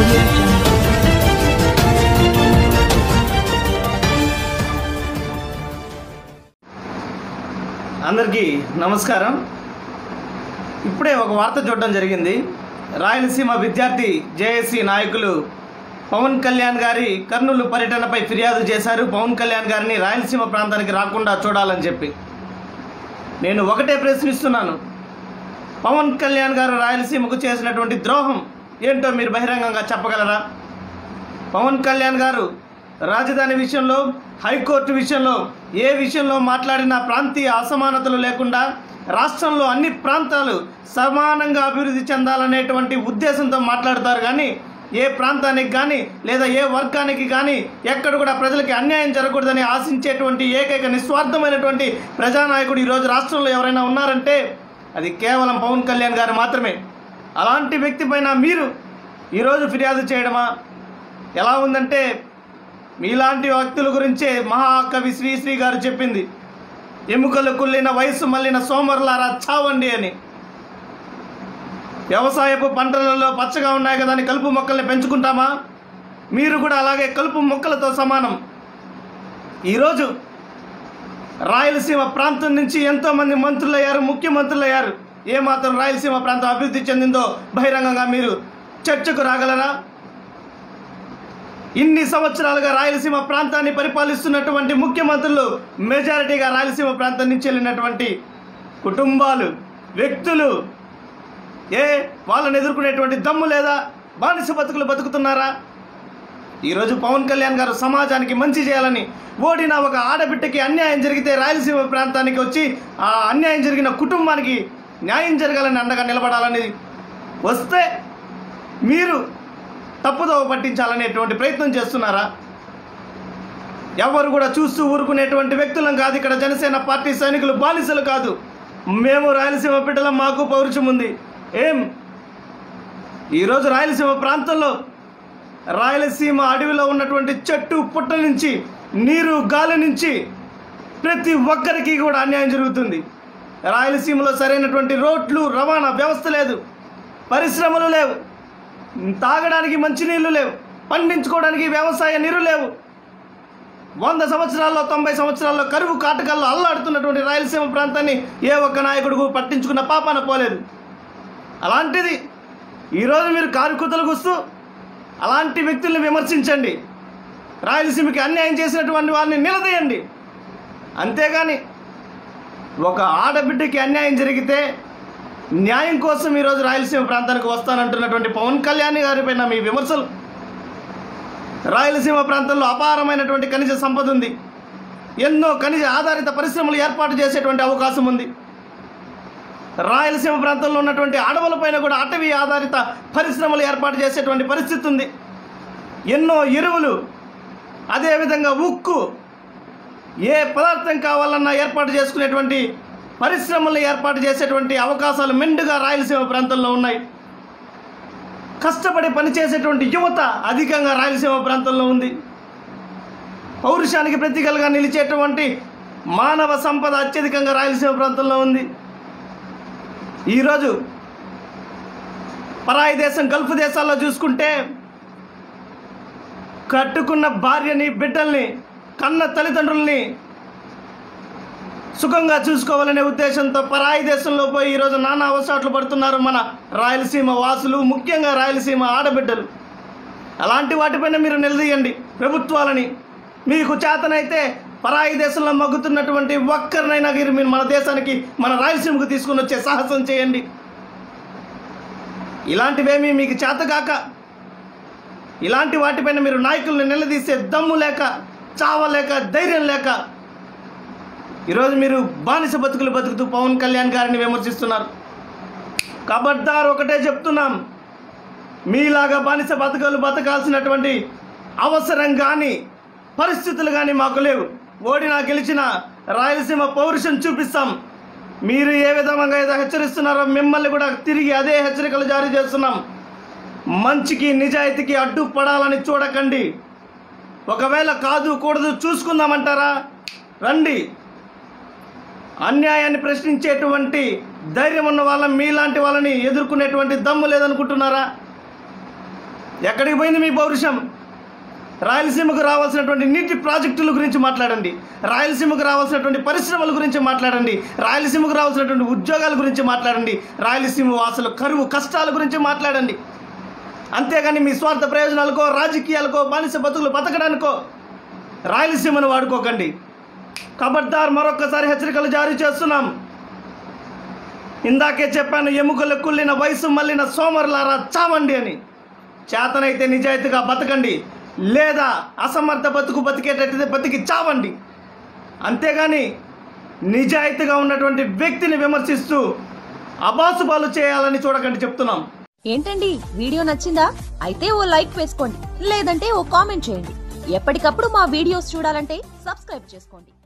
audio jungle. అందరికీ నమస్కారం ఇప్పుడే ఒక వార్త చూడడం జరిగింది రాయలసీమ విద్యార్థి జేఏసీ నాయకులు పవన్ కళ్యాణ్ గారి కర్నూలు పర్యటనపై ఫిర్యాదు చేశారు పవన్ కళ్యాణ్ గారిని రాయలసీమ ప్రాంతానికి రాకుండా చూడాలని చెప్పి నేను ఒకటే ప్రశ్నిస్తున్నాను పవన్ కళ్యాణ్ గారు రాయలసీమకు చేసినటువంటి ద్రోహం ఏంటో మీరు బహిరంగంగా చెప్పగలరా పవన్ కళ్యాణ్ గారు రాజధాని విషయంలో హైకోర్టు విషయంలో ఏ విషయంలో మాట్లాడినా ప్రాంతీయ అసమానతలు లేకుండా రాష్ట్రంలో అన్ని ప్రాంతాలు సమానంగా అభివృద్ధి చెందాలనేటువంటి ఉద్దేశంతో మాట్లాడతారు కానీ ఏ ప్రాంతానికి కానీ లేదా ఏ వర్గానికి కానీ ఎక్కడ కూడా ప్రజలకి అన్యాయం జరగకూడదని ఆశించేటువంటి ఏకైక నిస్వార్థమైనటువంటి ప్రజానాయకుడు ఈరోజు రాష్ట్రంలో ఎవరైనా ఉన్నారంటే అది కేవలం పవన్ కళ్యాణ్ గారు మాత్రమే అలాంటి వ్యక్తి పైన మీరు ఈరోజు ఫిర్యాదు చేయడమా ఎలా ఉందంటే మీలాంటి వ్యక్తుల గురించే మహాకవి శ్రీశ్రీ గారు చెప్పింది ఎముకలు కుళ్ళిన వయసు మళ్ళిన సోమరులారా చావండి అని వ్యవసాయపు పంటలలో పచ్చగా ఉన్నాయి కదా అని కలుపు మొక్కల్ని పెంచుకుంటామా మీరు కూడా అలాగే కలుపు మొక్కలతో సమానం ఈరోజు రాయలసీమ ప్రాంతం నుంచి ఎంతోమంది మంత్రులు అయ్యారు ముఖ్యమంత్రులు అయ్యారు ఏమాత్రం రాయలసీమ ప్రాంతం అభివృద్ధి చెందిందో బహిరంగంగా మీరు చర్చకు రాగలరా ఇన్ని సంవత్సరాలుగా రాయలసీమ ప్రాంతాన్ని పరిపాలిస్తున్నటువంటి ముఖ్యమంత్రులు మెజారిటీగా రాయలసీమ ప్రాంతం నుంచి వెళ్ళినటువంటి కుటుంబాలు వ్యక్తులు ఏ వాళ్ళని ఎదుర్కొనేటువంటి దమ్ము లేదా బానిస బతుకులు బతుకుతున్నారా ఈరోజు పవన్ కళ్యాణ్ గారు సమాజానికి మంచి చేయాలని ఓడిన ఒక ఆడబిడ్డకి అన్యాయం జరిగితే రాయలసీమ ప్రాంతానికి వచ్చి ఆ అన్యాయం జరిగిన కుటుంబానికి న్యాయం జరగాలని అండగా నిలబడాలని వస్తే మీరు తప్పుదోవ పట్టించాలనేటువంటి ప్రయత్నం చేస్తున్నారా ఎవరు కూడా చూస్తూ ఊరుకునేటువంటి వ్యక్తులం కాదు ఇక్కడ జనసేన పార్టీ సైనికులు బానిసలు కాదు మేము రాయలసీమ బిడ్డలం మాకు పౌరుషం ఉంది ఏం ఈరోజు రాయలసీమ ప్రాంతంలో రాయలసీమ అడవిలో ఉన్నటువంటి చెట్టు పుట్ట నుంచి నీరు గాలి నుంచి ప్రతి ఒక్కరికి కూడా అన్యాయం జరుగుతుంది రాయలసీమలో సరైనటువంటి రోడ్లు రవాణా వ్యవస్థ లేదు పరిశ్రమలు లేవు తాగడానికి మంచినీళ్ళు లేవు పండించుకోవడానికి వ్యవసాయ నీరు లేవు వంద సంవత్సరాల్లో తొంభై సంవత్సరాల్లో కరువు కాటకాల్లో అల్లాడుతున్నటువంటి రాయలసీమ ప్రాంతాన్ని ఏ ఒక్క నాయకుడు పట్టించుకున్న పాపాన పోలేదు అలాంటిది ఈరోజు మీరు కారుకుతలు కూస్తూ అలాంటి వ్యక్తుల్ని విమర్శించండి రాయలసీమకి అన్యాయం చేసినటువంటి వారిని నిలదీయండి అంతేగాని ఒక ఆడబిడ్డకి అన్యాయం జరిగితే న్యాయం కోసం ఈరోజు రాయలసీమ ప్రాంతానికి వస్తానంటున్నటువంటి పవన్ కళ్యాణ్ గారిపైన మీ విమర్శలు రాయలసీమ ప్రాంతంలో అపారమైనటువంటి ఖనిజ సంపద ఉంది ఎన్నో ఖనిజ ఆధారిత పరిశ్రమలు ఏర్పాటు చేసేటువంటి అవకాశం ఉంది రాయలసీమ ప్రాంతంలో ఉన్నటువంటి అడవులపైన కూడా అటవీ ఆధారిత పరిశ్రమలు ఏర్పాటు చేసేటువంటి పరిస్థితి ఉంది ఎన్నో ఎరువులు అదేవిధంగా ఉక్కు ఏ పదార్థం కావాలన్నా ఏర్పాటు చేసుకునేటువంటి పరిశ్రమలు ఏర్పాటు చేసేటువంటి అవకాశాలు మెండుగా రాయలసీమ ప్రాంతంలో ఉన్నాయి కష్టపడి పనిచేసేటువంటి యువత అధికంగా రాయలసీమ ప్రాంతంలో ఉంది పౌరుషానికి ప్రతీకలుగా నిలిచేటువంటి మానవ సంపద అత్యధికంగా రాయలసీమ ప్రాంతంలో ఉంది ఈరోజు పరాయి దేశం గల్ఫ్ దేశాల్లో చూసుకుంటే కట్టుకున్న భార్యని బిడ్డల్ని కన్న తల్లిదండ్రుల్ని సుఖంగా చూసుకోవాలనే ఉద్దేశంతో పరాయి దేశంలో పోయి ఈరోజు నానా అవసరాట్లు పడుతున్నారు మన రాయలసీమ వాసులు ముఖ్యంగా రాయలసీమ ఆడబిడ్డలు అలాంటి వాటిపైన మీరు నిలదీయండి ప్రభుత్వాలని మీకు చేతనైతే పరాయి దేశంలో మగ్గుతున్నటువంటి ఒక్కరినైనా మీరు మీరు మన దేశానికి మన రాయలసీమకు తీసుకుని వచ్చే సాహసం చేయండి ఇలాంటివేమీ మీకు చేతగాక ఇలాంటి వాటిపైన మీరు నాయకుల్ని నిలదీసే దమ్ము లేక చావలేక ధైర్యం లేక ఈరోజు మీరు బానిస బతుకులు బతుకుతూ పవన్ కళ్యాణ్ గారిని విమర్శిస్తున్నారు కబడ్దార్ ఒకటే చెప్తున్నాం మీలాగా బానిస బతకలు బతకాల్సినటువంటి అవసరం కానీ పరిస్థితులు కానీ మాకు లేవు ఓడినా గెలిచిన రాయలసీమ పౌరుషం చూపిస్తాం మీరు ఏ విధంగా అయితే హెచ్చరిస్తున్నారో మిమ్మల్ని కూడా తిరిగి అదే హెచ్చరికలు జారీ చేస్తున్నాం మంచికి నిజాయితీకి అడ్డుపడాలని చూడకండి ఒకవేళ కాదు కూడదు చూసుకుందామంటారా రండి అన్యాయాన్ని ప్రశ్నించేటువంటి ధైర్యం ఉన్న వాళ్ళ మీలాంటి వాళ్ళని ఎదుర్కొనేటువంటి దమ్ము లేదనుకుంటున్నారా ఎక్కడికి పోయింది మీ పౌరుషం రాయలసీమకు రావాల్సినటువంటి నీటి ప్రాజెక్టుల గురించి మాట్లాడండి రాయలసీమకు రావాల్సినటువంటి పరిశ్రమల గురించి మాట్లాడండి రాయలసీమకు రావాల్సినటువంటి ఉద్యోగాల గురించి మాట్లాడండి రాయలసీమ వాసుల కరువు కష్టాల గురించి మాట్లాడండి అంతేగాని మీ స్వార్థ ప్రయోజనాలకో రాజకీయాలకో బానిస బతుకులు బతకడానికో రాయలసీమను వాడుకోకండి ఖబర్దార్ మరొక్కసారి హెచ్చరికలు జారీ చేస్తున్నాం ఇందాకే చెప్పాను ఎముకలు కుళ్ళిన వయసు మళ్ళిన సోమరులారా చావండి అని చేతనైతే నిజాయితీగా బతకండి లేదా అసమర్థ బతుకు బతికేటట్టు బతికి చావండి అంతేగాని నిజాయితీగా ఉన్నటువంటి వ్యక్తిని విమర్శిస్తూ అబాసుపాలు చేయాలని చూడకండి చెప్తున్నాం ఏంటండి వీడియో నచ్చిందా అయితే ఓ లైక్ వేసుకోండి లేదంటే ఓ కామెంట్ చేయండి ఎప్పటికప్పుడు మా వీడియోస్ చూడాలంటే సబ్స్క్రైబ్ చేసుకోండి